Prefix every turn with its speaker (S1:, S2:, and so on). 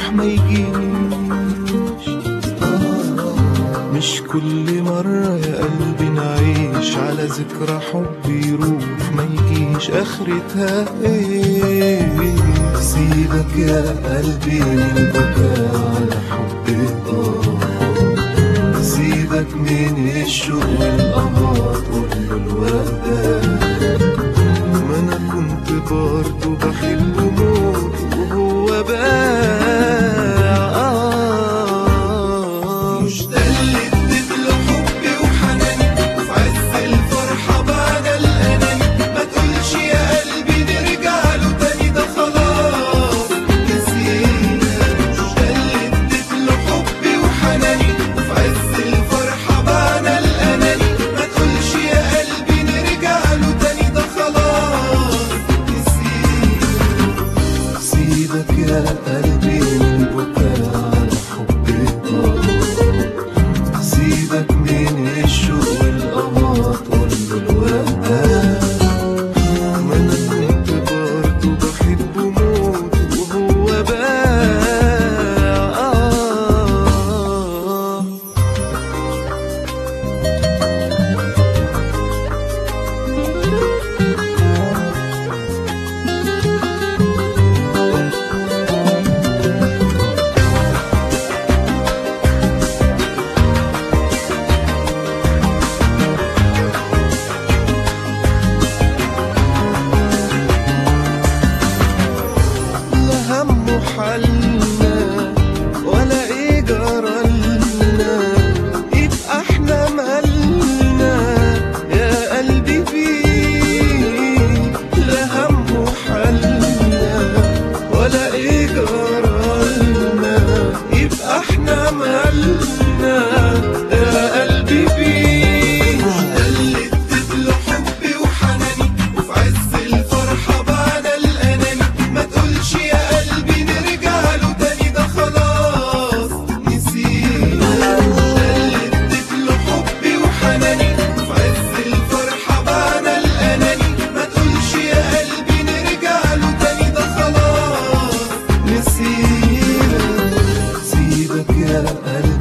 S1: يروح ما يجيش مش كل مرة يا قلبي نعيش على ذكرى حب يروح ما يجيش آخرتها ايه سيبك يا قلبي من البكاء على حب الضال سيبك من الشوق والقمر كل الوقت ما انا كنت برضه بحب موت وهو باع مش ده اللي اديت له حبي وحناني وفي عز الفرحة بعد الأناني ما تقولش يا قلبي نرجع له تاني ده خلاص نسينا مش ده اللي اديت له حبي وحناني وفي عز الفرحة بعد الأناني ما تقولش يا قلبي نرجع له تاني ده خلاص نسينا سيبك يا قلبي من البكاء على حب الضال سيبك من الشوق والقمر كل الوقت ما انا كنت برضه بحبه موت وهو باع لا هم حلنا ولا ايه جرالنا يبقى احنا مالنا يا قلبي فيه لا هم حلنا ولا ايه جرالنا يبقى احنا مالنا يا قلبي فيه ده اللي اديت له حبي وحناني وفي عز الفرحة بعد الأناني ما تقولش يا قلبي نرجع له تاني ده خلاص نسينا ده اللي اديت له حبي وحناني وفي عز الفرحة بعد الأناني ما تقولش يا قلبي نرجع له تاني ده خلاص نسينا سيبك يا قلبي